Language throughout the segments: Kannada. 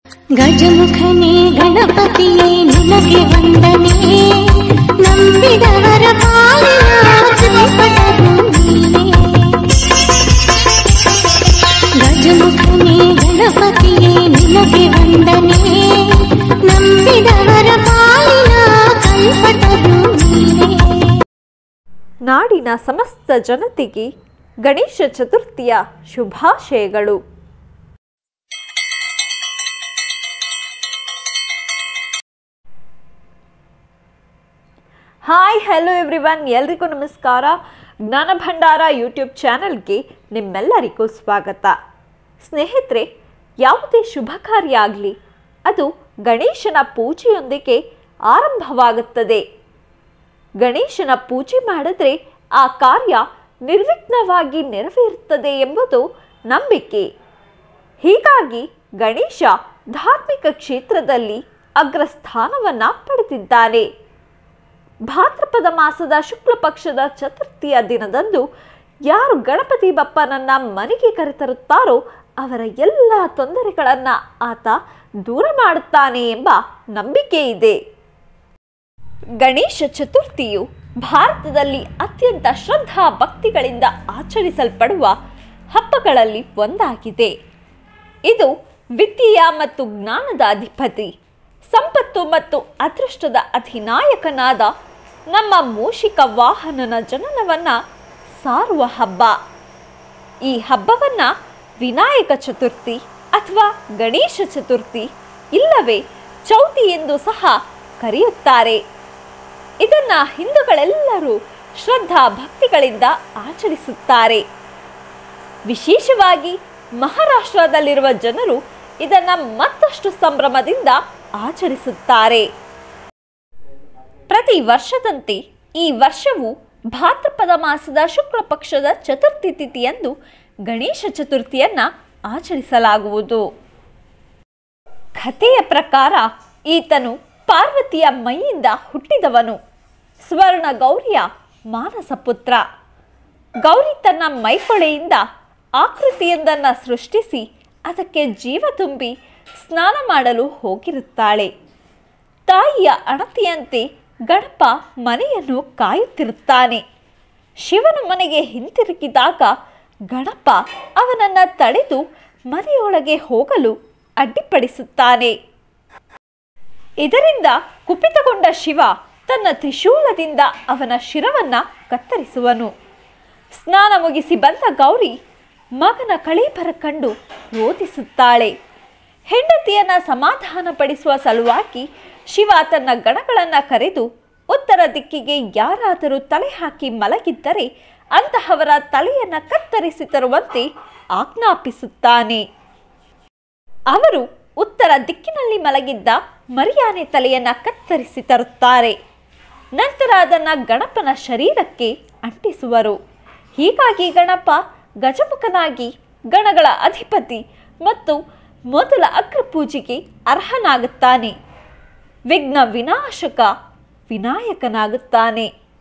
ಗಜಮುಖನೇ ಗಣಪತಿಯೇ ನಿನಗೆ ವಂದನೆ ನಂಬಿದವರ ಪಾಲಿನ ತ್ರಿಪಟವು ನೀನೇ ಗಜಮುಖನೇ ಗಣಪತಿಯೇ ನಿನಗೆ ವಂದನೆ ನಂಬಿದವರ ಪಾಲಿನ ಕಲ್ಪಟವು ನೀನೇ ನಾಡಿನ ಸಮಸ್ತ ಜನತೆಗೆ ಗಣೇಶ ಚತುರ್ಥಿಯ ಶುಭಾಶಯಗಳು ಹಾಯ್ ಹಲೋ ಎವ್ರಿವನ್ ಎಲ್ರಿಗೂ ನಮಸ್ಕಾರ ಜ್ಞಾನ ಭಂಡಾರ ಯೂಟ್ಯೂಬ್ ಚಾನಲ್ಗೆ ನಿಮ್ಮೆಲ್ಲರಿಗೂ ಸ್ವಾಗತ ಸ್ನೇಹಿತರೆ ಯಾವುದೇ ಶುಭ ಕಾರ್ಯ ಆಗಲಿ ಅದು ಗಣೇಶನ ಪೂಜೆಯೊಂದಿಗೆ ಆರಂಭವಾಗುತ್ತದೆ ಗಣೇಶನ ಪೂಜೆ ಮಾಡಿದ್ರೆ ಆ ಕಾರ್ಯ ನಿರ್ವಿಘ್ನವಾಗಿ ನೆರವೇರುತ್ತದೆ ಎಂಬುದು ನಂಬಿಕೆ ಹೀಗಾಗಿ ಗಣೇಶ ಧಾರ್ಮಿಕ ಕ್ಷೇತ್ರದಲ್ಲಿ ಅಗ್ರಸ್ಥಾನವನ್ನ ಪಡೆದಿದ್ದಾನೆ ಭಾದ್ರಪದ ಮಾಸದ ಶುಕ್ಲ ಪಕ್ಷದ ಚತುರ್ಥಿಯ ದಿನದಂದು ಯಾರು ಗಣಪತಿ ಬಪ್ಪನನ್ನ ಮನೆಗೆ ಕರೆತರುತ್ತಾರೋ ಅವರ ಎಲ್ಲ ತೊಂದರೆಗಳನ್ನ ಆತ ದೂರ ಮಾಡುತ್ತಾನೆ ಎಂಬ ನಂಬಿಕೆ ಇದೆ ಗಣೇಶ ಚತುರ್ಥಿಯು ಭಾರತದಲ್ಲಿ ಅತ್ಯಂತ ಶ್ರದ್ಧಾ ಭಕ್ತಿಗಳಿಂದ ಆಚರಿಸಲ್ಪಡುವ ಹಬ್ಬಗಳಲ್ಲಿ ಒಂದಾಗಿದೆ ಇದು ವಿದ್ಯೆಯ ಮತ್ತು ಜ್ಞಾನದ ಅಧಿಪತಿ ಸಂಪತ್ತು ಮತ್ತು ಅದೃಷ್ಟದ ಅಧಿನಾಯಕನಾದ ನಮ್ಮ ಮೂಷಿಕ ವಾಹನನ ಜನನವನ್ನ ಸಾರುವ ಹಬ್ಬ ಈ ಹಬ್ಬವನ್ನ ವಿನಾಯಕ ಚತುರ್ಥಿ ಅಥವಾ ಗಣೇಶ ಚತುರ್ಥಿ ಇಲ್ಲವೇ ಚೌತಿ ಎಂದು ಸಹ ಕರೆಯುತ್ತಾರೆ ಇದನ್ನ ಹಿಂದೂಗಳೆಲ್ಲರೂ ಶ್ರದ್ಧಾ ಭಕ್ತಿಗಳಿಂದ ಆಚರಿಸುತ್ತಾರೆ ವಿಶೇಷವಾಗಿ ಮಹಾರಾಷ್ಟ್ರದಲ್ಲಿರುವ ಜನರು ಇದನ್ನ ಮತ್ತಷ್ಟು ಸಂಭ್ರಮದಿಂದ ಆಚರಿಸುತ್ತಾರೆ ಪ್ರತಿ ವರ್ಷದಂತೆ ಈ ವರ್ಷವೂ ಭಾದ್ರಪದ ಮಾಸದ ಶುಕ್ಲ ಪಕ್ಷದ ಚತುರ್ಥಿ ತಿಥಿಯಂದು ಗಣೇಶ ಚತುರ್ಥಿಯನ್ನ ಆಚರಿಸಲಾಗುವುದು ಕಥೆಯ ಪ್ರಕಾರ ಈತನು ಪಾರ್ವತಿಯ ಮೈಯಿಂದ ಹುಟ್ಟಿದವನು ಸ್ವರ್ಣ ಗೌರಿಯ ಮಾನಸ ಪುತ್ರ ಗೌರಿ ತನ್ನ ಮೈಕೊಳೆಯಿಂದ ಆಕೃತಿಯೊಂದನ್ನು ಸೃಷ್ಟಿಸಿ ಅದಕ್ಕೆ ಜೀವ ತುಂಬಿ ಸ್ನಾನ ಮಾಡಲು ಹೋಗಿರುತ್ತಾಳೆ ತಾಯಿಯ ಅಣತಿಯಂತೆ ಗಣಪ ಮನೆಯನ್ನು ಕಾಯುತ್ತಿರುತ್ತಾನೆ ಶಿವನ ಮನೆಗೆ ಹಿಂತಿರುಗಿದಾಗ ಗಣಪ ಅವನನ್ನು ತಡೆದು ಮನೆಯೊಳಗೆ ಹೋಗಲು ಅಡ್ಡಿಪಡಿಸುತ್ತಾನೆ ಇದರಿಂದ ಕುಪಿತಗೊಂಡ ಶಿವ ತನ್ನ ತ್ರಿಶೂಲದಿಂದ ಅವನ ಶಿರವನ್ನ ಕತ್ತರಿಸುವನು ಸ್ನಾನ ಮುಗಿಸಿ ಬಂದ ಗೌರಿ ಮಗನ ಕಳೀಬರ ಕಂಡು ರೋಧಿಸುತ್ತಾಳೆ ಹೆಂಡತಿಯನ್ನ ಸಮಾಧಾನಪಡಿಸುವ ಸಲುವಾಗಿ ಶಿವ ತನ್ನ ಗಣಗಳನ್ನು ಕರೆದು ಉತ್ತರ ದಿಕ್ಕಿಗೆ ಯಾರಾದರೂ ತಲೆ ಹಾಕಿ ಮಲಗಿದ್ದರೆ ಅಂತಹವರ ತಲೆಯನ್ನ ಕತ್ತರಿಸಿ ತರುವಂತೆ ಆಜ್ಞಾಪಿಸುತ್ತಾನೆ ಅವರು ಉತ್ತರ ದಿಕ್ಕಿನಲ್ಲಿ ಮಲಗಿದ್ದ ಮರಿಯಾನೆ ತಲೆಯನ್ನ ಕತ್ತರಿಸಿ ತರುತ್ತಾರೆ ನಂತರ ಅದನ್ನು ಗಣಪನ ಶರೀರಕ್ಕೆ ಅಂಟಿಸುವರು ಹೀಗಾಗಿ ಗಣಪ ಗಜಮುಖನಾಗಿ ಗಣಗಳ ಅಧಿಪತಿ ಮತ್ತು ಮೊದಲ ಅಗ್ರಪೂಜೆಗೆ ಅರ್ಹನಾಗುತ್ತಾನೆ ವಿಘ್ನ ವಿನಾಶಕ ವಿನಾಯಕನಾಗುತ್ತಾನೆ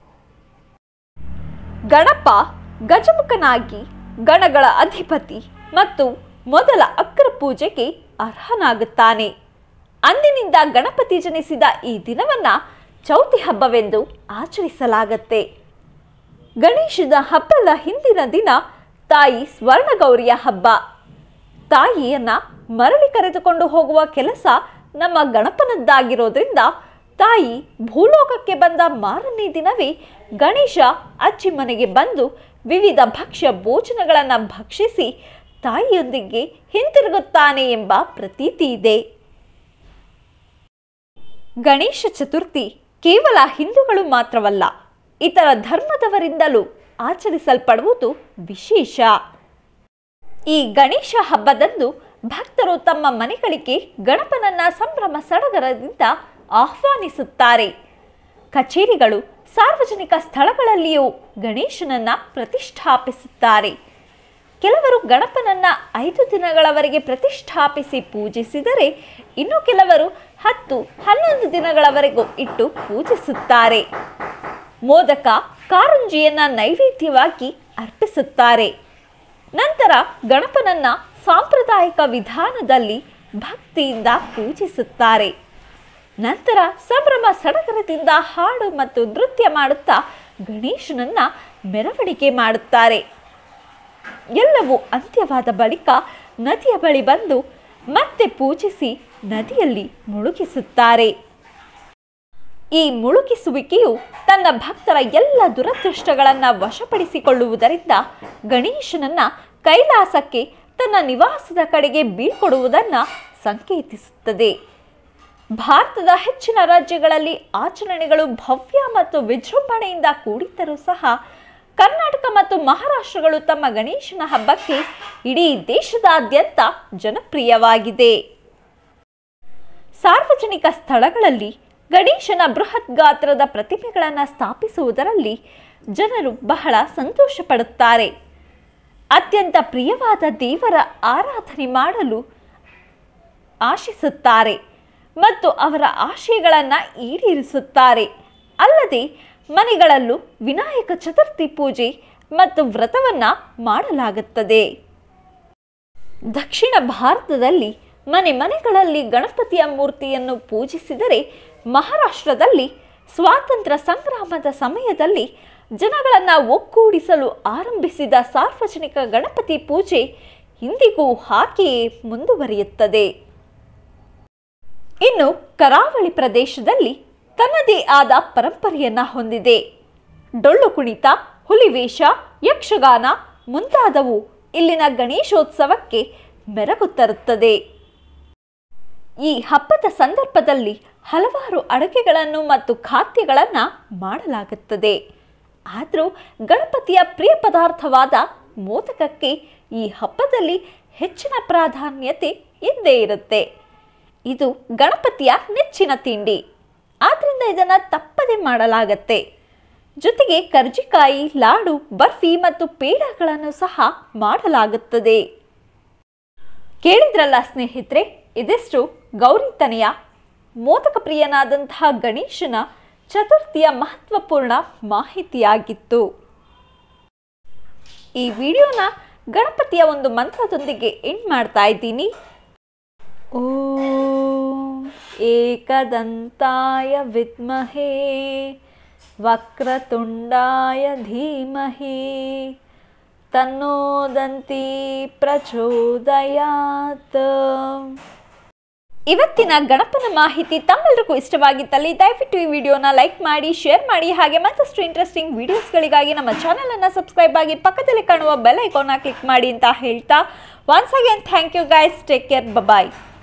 ಗಣಪ ಗಜಮುಖನಾಗಿ ಗಣಗಳ ಅಧಿಪತಿ ಮತ್ತು ಮೊದಲ ಅಗ್ರ ಪೂಜೆಗೆ ಅರ್ಹನಾಗುತ್ತಾನೆ ಅಂದಿನಿಂದ ಗಣಪತಿ ಜನಿಸಿದ ಈ ದಿನವನ್ನ ಚೌತಿ ಹಬ್ಬವೆಂದು ಆಚರಿಸಲಾಗತ್ತೆ ಗಣೇಶದ ಹಬ್ಬದ ಹಿಂದಿನ ದಿನ ತಾಯಿ ಸ್ವರ್ಣಗೌರಿಯ ಹಬ್ಬ ತಾಯಿಯನ್ನ ಮರಳಿ ಕರೆದುಕೊಂಡು ಹೋಗುವ ಕೆಲಸ ನಮ್ಮ ಗಣಪನದ್ದಾಗಿರೋದ್ರಿಂದ ತಾಯಿ ಭೂಲೋಕಕ್ಕೆ ಬಂದ ಮಾರನೇ ದಿನವೇ ಗಣೇಶ ಅಜ್ಜಿ ಮನೆಗೆ ಬಂದು ವಿವಿಧ ಭಕ್ಷ್ಯ ಭೋಜನಗಳನ್ನು ಭಕ್ಷಿಸಿ ತಾಯಿಯೊಂದಿಗೆ ಹಿಂತಿರುಗುತ್ತಾನೆ ಎಂಬ ಪ್ರತೀತಿ ಇದೆ ಗಣೇಶ ಚತುರ್ಥಿ ಕೇವಲ ಹಿಂದೂಗಳು ಮಾತ್ರವಲ್ಲ ಇತರ ಧರ್ಮದವರಿಂದಲೂ ಆಚರಿಸಲ್ಪಡುವುದು ವಿಶೇಷ ಈ ಗಣೇಶ ಹಬ್ಬದಂದು ಭಕ್ತರು ತಮ್ಮ ಮನೆಗಳಿಗೆ ಗಣಪನನ್ನ ಸಂಭ್ರಮ ಸಡಗರದಿಂದ ಆಹ್ವಾನಿಸುತ್ತಾರೆ ಕಚೇರಿಗಳು ಸಾರ್ವಜನಿಕ ಸ್ಥಳಗಳಲ್ಲಿಯೂ ಗಣೇಶನನ್ನ ಪ್ರತಿಷ್ಠಾಪಿಸುತ್ತಾರೆ ಕೆಲವರು ಗಣಪನನ್ನ ಐದು ದಿನಗಳವರೆಗೆ ಪ್ರತಿಷ್ಠಾಪಿಸಿ ಪೂಜಿಸಿದರೆ ಇನ್ನು ಕೆಲವರು ಹತ್ತು ಹನ್ನೊಂದು ದಿನಗಳವರೆಗೂ ಇಟ್ಟು ಪೂಜಿಸುತ್ತಾರೆ ಮೋದಕ ಕಾರಂಜಿಯನ್ನ ನೈವೇದ್ಯವಾಗಿ ಅರ್ಪಿಸುತ್ತಾರೆ ನಂತರ ಗಣಪನನ್ನ ಸಾಂಪ್ರದಾಯಿಕ ವಿಧಾನದಲ್ಲಿ ಭಕ್ತಿಯಿಂದ ಪೂಜಿಸುತ್ತಾರೆ ನಂತರ ಸಂಭ್ರಮ ಸಡಗರದಿಂದ ಹಾಡು ಮತ್ತು ನೃತ್ಯ ಮಾಡುತ್ತಾ ಗಣೇಶನನ್ನ ಮೆರವಣಿಗೆ ಮಾಡುತ್ತಾರೆ ಎಲ್ಲವೂ ಅಂತ್ಯವಾದ ಬಳಿಕ ನದಿಯ ಬಳಿ ಬಂದು ಮತ್ತೆ ಪೂಜಿಸಿ ನದಿಯಲ್ಲಿ ಮುಳುಗಿಸುತ್ತಾರೆ ಈ ಮುಳುಗಿಸುವಿಕೆಯು ತನ್ನ ಭಕ್ತರ ಎಲ್ಲ ದುರದೃಷ್ಟಗಳನ್ನು ವಶಪಡಿಸಿಕೊಳ್ಳುವುದರಿಂದ ಗಣೇಶನನ್ನ ಕೈಲಾಸಕ್ಕೆ ತನ್ನ ನಿವಾಸದ ಕಡೆಗೆ ಬೀಳ್ಕೊಡುವುದನ್ನು ಸಂಕೇತಿಸುತ್ತದೆ ಭಾರತದ ಹೆಚ್ಚಿನ ರಾಜ್ಯಗಳಲ್ಲಿ ಆಚರಣೆಗಳು ಭವ್ಯ ಮತ್ತು ವಿಜೃಂಭಣೆಯಿಂದ ಕೂಡಿದ್ದರೂ ಸಹ ಕರ್ನಾಟಕ ಮತ್ತು ಮಹಾರಾಷ್ಟ್ರಗಳು ತಮ್ಮ ಗಣೇಶನ ಹಬ್ಬಕ್ಕೆ ಇಡೀ ದೇಶದಾದ್ಯಂತ ಜನಪ್ರಿಯವಾಗಿದೆ ಸಾರ್ವಜನಿಕ ಸ್ಥಳಗಳಲ್ಲಿ ಗಣೇಶನ ಬೃಹತ್ ಗಾತ್ರದ ಪ್ರತಿಮೆಗಳನ್ನು ಸ್ಥಾಪಿಸುವುದರಲ್ಲಿ ಜನರು ಬಹಳ ಸಂತೋಷ ಪಡುತ್ತಾರೆ ಅತ್ಯಂತ ಪ್ರಿಯವಾದ ದೇವರ ಆರಾಧನೆ ಮಾಡಲು ಆಶಿಸುತ್ತಾರೆ ಮತ್ತು ಅವರ ಆಶಯಗಳನ್ನು ಈಡೇರಿಸುತ್ತಾರೆ ಅಲ್ಲದೆ ಮನೆಗಳಲ್ಲೂ ವಿನಾಯಕ ಚತುರ್ಥಿ ಪೂಜೆ ಮತ್ತು ವ್ರತವನ್ನು ಮಾಡಲಾಗುತ್ತದೆ ದಕ್ಷಿಣ ಭಾರತದಲ್ಲಿ ಮನೆ ಮನೆಗಳಲ್ಲಿ ಗಣಪತಿಯ ಮೂರ್ತಿಯನ್ನು ಪೂಜಿಸಿದರೆ ಮಹಾರಾಷ್ಟ್ರದಲ್ಲಿ ಸ್ವಾತಂತ್ರ್ಯ ಸಂಗ್ರಾಮದ ಸಮಯದಲ್ಲಿ ಜನಗಳನ್ನು ಒಕ್ಕೂಡಿಸಲು ಆರಂಭಿಸಿದ ಸಾರ್ವಜನಿಕ ಗಣಪತಿ ಪೂಜೆ ಇಂದಿಗೂ ಹಾಗೆಯೇ ಮುಂದುವರಿಯುತ್ತದೆ ಇನ್ನು ಕರಾವಳಿ ಪ್ರದೇಶದಲ್ಲಿ ತನ್ನದೇ ಆದ ಪರಂಪರೆಯನ್ನ ಹೊಂದಿದೆ ಡೊಳ್ಳು ಕುಣಿತ ಹುಲಿವೇಷ ಯಕ್ಷಗಾನ ಮುಂತಾದವು ಇಲ್ಲಿನ ಗಣೇಶೋತ್ಸವಕ್ಕೆ ಮೆರಗು ತರುತ್ತದೆ ಈ ಹಬ್ಬದ ಸಂದರ್ಭದಲ್ಲಿ ಹಲವಾರು ಅಡುಗೆಗಳನ್ನು ಮತ್ತು ಖಾದ್ಯಗಳನ್ನು ಮಾಡಲಾಗುತ್ತದೆ ಆದರೂ ಗಣಪತಿಯ ಪ್ರಿಯ ಪದಾರ್ಥವಾದ ಮೋದಕಕ್ಕೆ ಈ ಹಬ್ಬದಲ್ಲಿ ಹೆಚ್ಚಿನ ಪ್ರಾಧಾನ್ಯತೆ ಇದ್ದೇ ಇರುತ್ತೆ ಇದು ಗಣಪತಿಯ ನೆಚ್ಚಿನ ತಿಂಡಿ ಆದ್ದರಿಂದ ಇದನ್ನು ತಪ್ಪದೆ ಮಾಡಲಾಗತ್ತೆ ಜೊತೆಗೆ ಕರ್ಜಿಕಾಯಿ ಲಾಡು ಬರ್ಫಿ ಮತ್ತು ಪೇಡಗಳನ್ನು ಸಹ ಮಾಡಲಾಗುತ್ತದೆ ಕೇಳಿದ್ರಲ್ಲ ಸ್ನೇಹಿತರೆ ಇದಿಷ್ಟು ಗೌರಿತನೆಯ ಮೋದಕ ಪ್ರಿಯನಾದಂತಹ ಗಣೇಶನ ಚತುರ್ಥಿಯ ಮಹತ್ವಪೂರ್ಣ ಮಾಹಿತಿಯಾಗಿತ್ತು ಈ ವಿಡಿಯೋನ ಗಣಪತಿಯ ಒಂದು ಮಂತ್ರದೊಂದಿಗೆ ಎಂಡ್ ಮಾಡ್ತಾ ಇದ್ದೀನಿ ಓಂ ಏಕದಂತಾಯ ವಿದ್ಮಹೇ ವಕ್ರತುಂಡಾಯ ಧೀಮಹಿ ತನ್ನೋದಂತಿ ಪ್ರಚೋದಯಾತ್ ಇವತ್ತಿನ ಗಣಪನ ಮಾಹಿತಿ ತಮ್ಮೆಲ್ಲರಿಗೂ ಇಷ್ಟವಾಗಿದ್ದಲ್ಲಿ ದಯವಿಟ್ಟು ಈ ವಿಡಿಯೋನ ಲೈಕ್ ಮಾಡಿ ಶೇರ್ ಮಾಡಿ ಹಾಗೆ ಮತ್ತಷ್ಟು ಇಂಟ್ರೆಸ್ಟಿಂಗ್ ವಿಡಿಯೋಸ್ಗಳಿಗಾಗಿ ನಮ್ಮ ಚಾನಲನ್ನು ಸಬ್ಸ್ಕ್ರೈಬ್ ಆಗಿ ಪಕ್ಕದಲ್ಲಿ ಕಾಣುವ ಬೆಲ್ ಐಕಾನ್ನ ಕ್ಲಿಕ್ ಮಾಡಿ ಅಂತ ಹೇಳ್ತಾ once again thank you guys take care bye